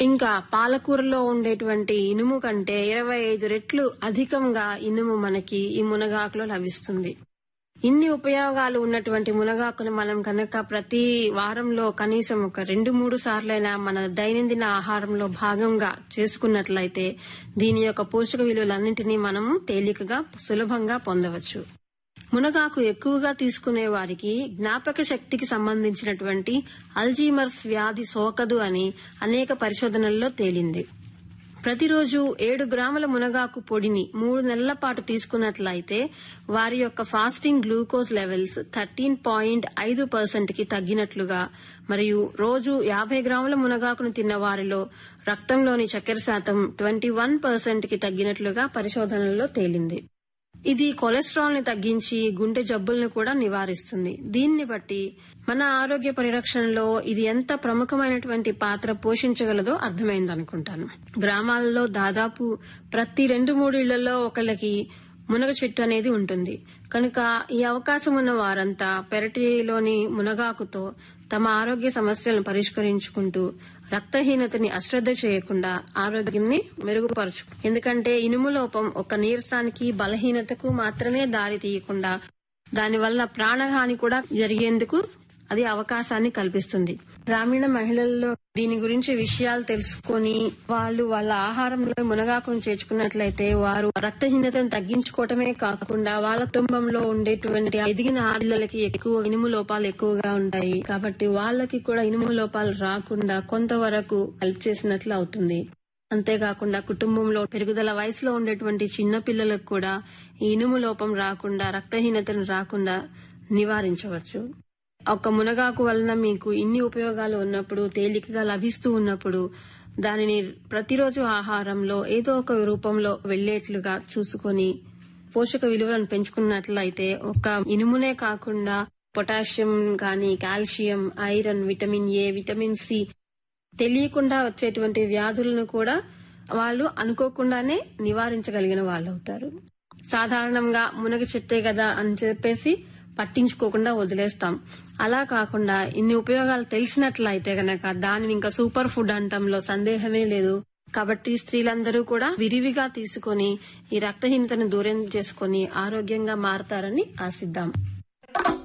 ఇంకా పాలకూరలో ఉండేటువంటి ఇనుము కంటే ఇరవై ఐదు రెట్లు అధికంగా ఇనుము మనకి ఈ మునగాకులో లభిస్తుంది ఇన్ని ఉపయోగాలు ఉన్నటువంటి మునగాకును మనం కనుక ప్రతి వారంలో కనీసం ఒక రెండు మూడు సార్లైనా మన దైనందిన ఆహారంలో భాగంగా చేసుకున్నట్లయితే దీని యొక్క పోషక విలువలన్నింటినీ మనము తేలికగా సులభంగా పొందవచ్చు మునగాకు ఎక్కువగా తీసుకునే వారికి జ్ఞాపక శక్తికి సంబంధించినటువంటి అల్జీమర్స్ వ్యాధి సోకదు అని అనేక పరిశోధనల్లో తేలింది ప్రతిరోజు ఏడు గ్రాముల మునగాకు పొడిని మూడు నెలల పాటు తీసుకున్నట్లయితే వారి యొక్క fasting glucose levels thirteen point ఐదు పర్సెంట్ కి తగ్గినట్లుగా మరియు రోజు యాభై గ్రాముల మునగాకును తిన్న వారిలో రక్తంలోని చక్కెర శాతం ట్వంటీ వన్ పర్సెంట్ కి తగ్గినట్లుగా పరిశోధనల్లో తేలింది ఇది కొలెస్ట్రాల్ ని తగ్గించి గుండె జబ్బులను కూడా నివారిస్తుంది దీన్ని బట్టి మన ఆరోగ్య పరిరక్షణలో ఇది ఎంత ప్రముఖమైనటువంటి పాత్ర పోషించగలదో అర్థమైందనుకుంటాను గ్రామాలలో దాదాపు ప్రతి రెండు మూడు ఇళ్లలో ఒకళ్ళకి మునగ చెట్టు అనేది ఉంటుంది కనుక ఈ అవకాశం ఉన్న వారంతా పెరటిలోని మునగాకుతో తమ ఆరోగ్య సమస్యలను పరిష్కరించుకుంటూ రక్తహీనతని అశ్రద్ధ చేయకుండా ఆరోగ్యాన్ని మెరుగుపరచు ఎందుకంటే ఇనుము లోపం ఒక నీరసానికి బలహీనతకు మాత్రమే దారి తీయకుండా దానివల్ల ప్రాణహాని కూడా జరిగేందుకు అది అవకాశాన్ని కల్పిస్తుంది గ్రామీణ మహిళల్లో దీని గురించి విషయాలు తెలుసుకొని వాళ్ళు వాళ్ళ ఆహారంలో మునగాకును చేర్చుకున్నట్లయితే వారు రక్తహీనతను తగ్గించుకోవటమే కాకుండా వాళ్ళ కుటుంబంలో ఉండేటువంటి ఎదిగిన ఆడపిల్లలకి ఎక్కువ ఇనుము లోపాలు ఎక్కువగా ఉంటాయి కాబట్టి వాళ్ళకి కూడా ఇనుము లోపాలు రాకుండా కొంతవరకు హెల్ప్ చేసినట్లు అవుతుంది అంతేకాకుండా కుటుంబంలో పెరుగుదల వయసులో ఉండేటువంటి చిన్న పిల్లలకు కూడా ఈ ఇనుము లోపం రాకుండా రక్తహీనతను రాకుండా నివారించవచ్చు ఒక మునగాకు వలన మీకు ఇన్ని ఉపయోగాలు ఉన్నప్పుడు తేలికగా లభిస్తూ ఉన్నప్పుడు దానిని ప్రతిరోజు ఆహారంలో ఏదో ఒక రూపంలో వెళ్లేట్లుగా చూసుకొని పోషక విలువలను పెంచుకున్నట్లయితే ఒక ఇనుమునే కాకుండా పొటాషియం కానీ calcium iron vitamin A vitamin C తెలియకుండా వచ్చేటువంటి వ్యాధులను కూడా వాళ్ళు అనుకోకుండానే నివారించగలిగిన వాళ్ళు అవుతారు సాధారణంగా మునగ చెట్టే కదా అని చెప్పేసి పట్టించుకోకుండా వదిలేస్తాం అలా కాకుండా ఇన్ని ఉపయోగాలు తెలిసినట్లయితే గనక దానిని ఇంకా సూపర్ ఫుడ్ అంటంలో సందేహమే లేదు కాబట్టి స్త్రీలందరూ కూడా విరివిగా తీసుకొని ఈ రక్తహీనతను దూరం చేసుకొని ఆరోగ్యంగా మారతారని ఆశిద్దాం